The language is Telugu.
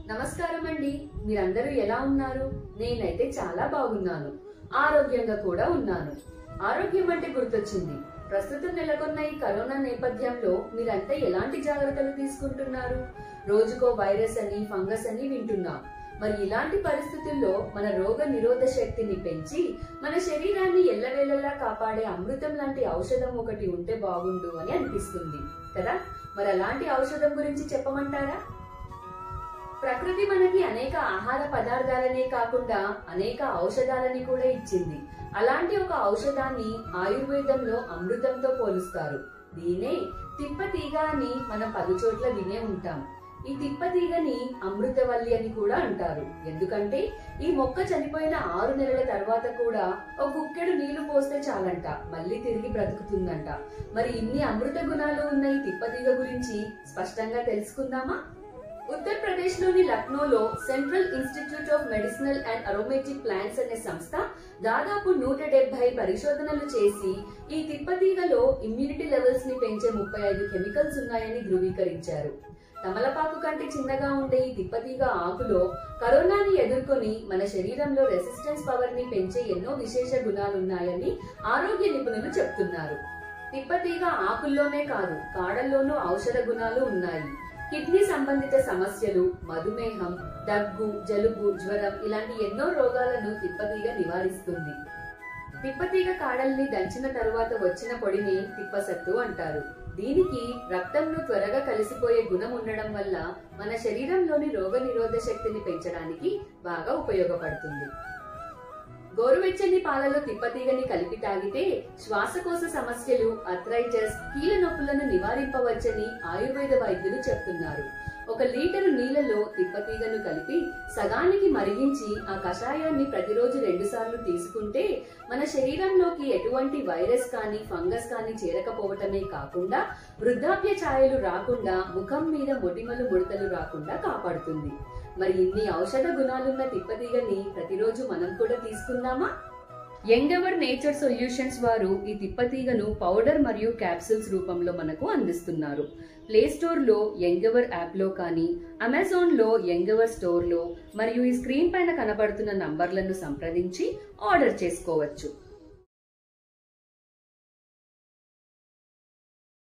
నమస్కారం అండి మీరందరూ ఎలా ఉన్నారు నేనైతే చాలా బాగున్నాను ఆరోగ్యంగా కూడా ఉన్నాను ఆరోగ్యం అంటే గుర్తొచ్చింది ప్రస్తుతం నెలకొన్న ఈ కరోనా నేపథ్యంలో మీరంతా ఎలాంటి జాగ్రత్తలు తీసుకుంటున్నారు రోజుకో వైరస్ అని ఫంగస్ అని వింటున్నాం మరి ఇలాంటి పరిస్థితుల్లో మన రోగ నిరోధ శక్తిని పెంచి మన శరీరాన్ని ఎల్లవేళలా కాపాడే అమృతం లాంటి ఔషధం ఒకటి ఉంటే బాగుండు అని అనిపిస్తుంది కదా మరి అలాంటి ఔషధం గురించి చెప్పమంటారా ప్రకృతి మనకి అనేక ఆహార పదార్థాలనే కాకుండా అనేక ఔషధాలని కూడా ఇచ్చింది అలాంటి ఒక ఔషధాన్ని ఆయుర్వేదంలో అమృతంతో పోలుస్తారు దీనే తిప్పతీగ అని మనం పలు చోట్ల వినే ఉంటాం ఈ తిప్పతీగని అమృతవల్లి అని కూడా అంటారు ఎందుకంటే ఈ మొక్క చనిపోయిన ఆరు నెలల తర్వాత కూడా ఒక గుక్కెడు నీళ్లు పోస్తే చాలంట మళ్ళీ తిరిగి బ్రతుకుతుందంట మరి ఇన్ని అమృత గుణాలు ఉన్న ఈ తిప్పతీగ గురించి స్పష్టంగా తెలుసుకుందామా ఉత్తరప్రదేశ్ లోని లక్నోలో central institute of medicinal and aromatic plants అనే సంస్థ దాదాపు నూట డెబ్బై పరిశోధనలు చేసి ఈ తిప్పతీగలో ఇమ్యూనిటీ లెవెల్స్ ని పెంచే ముప్పై ఐదు కెమికల్స్ ఉన్నాయని ధృవీకరించారు తమలపాకు కంటే చిన్నగా ఉండే ఈ తిప్పతీగ ఆకులో కరోనాని ఎదుర్కొని మన శరీరంలో రెసిస్టెన్స్ పవర్ ని పెంచే ఎన్నో విశేష గుణాలున్నాయని ఆరోగ్య నిపుణులు చెప్తున్నారు తిప్పతీగ ఆకుల్లోనే కాదు కాడల్లోనూ ఔషధ గుణాలు ఉన్నాయి కిడ్నీ సంబంధిత సమస్యలు మధుమేహం దగ్గు జలుబు జ్వరం ఇలాంటి ఎన్నో రోగాలను తిప్పతీగ నివారిస్తుంది తిప్పతీగ కాడల్ని దంచిన తరువాత వచ్చిన పొడిని తిప్పసత్తు అంటారు దీనికి రక్తంలో త్వరగా కలిసిపోయే గుణం ఉండడం వల్ల మన శరీరంలోని రోగ నిరోధ శక్తిని పెంచడానికి బాగా ఉపయోగపడుతుంది గోరువెచ్చని పాలలో తిప్పతీగని కలిపి తాగితే శ్వాసకోశ సమస్యలు అథ్రైటిస్ కీళ్ళ నొప్పులను నివారింపవచ్చని ఆయుర్వేద వైద్యులు చెప్తున్నారు ఒక లీటరు నీళ్లలో తిప్పతీగను కలిపి సగానికి మరిగించి ఆ కషాయాన్ని ప్రతిరోజు రెండు సార్లు తీసుకుంటే మన శరీరంలోకి ఎటువంటి వైరస్ కానీ ఫంగస్ కానీ చేరకపోవటమే కాకుండా వృద్ధాప్య ఛాయలు రాకుండా ముఖం మీద మొటిమలు ముడతలు రాకుండా కాపాడుతుంది మరి ఇన్ని ఔషధ గుణాలున్న తిప్పతీగని ప్రతిరోజు మనం కూడా తీసుకుందామా యంగవర్ నేచర్ సొల్యూషన్స్ వారు ఈ తిప్పతీగను పౌడర్ మరియు క్యాప్సూల్స్ రూపంలో మనకు అందిస్తున్నారు ప్లే స్టోర్ లో యంగవర్ యాప్ లో కానీ అమెజాన్ లో యంగవర్ స్టోర్ లో మరియు ఈ స్క్రీన్ పైన కనబడుతున్న నంబర్లను సంప్రదించి ఆర్డర్ చేసుకోవచ్చు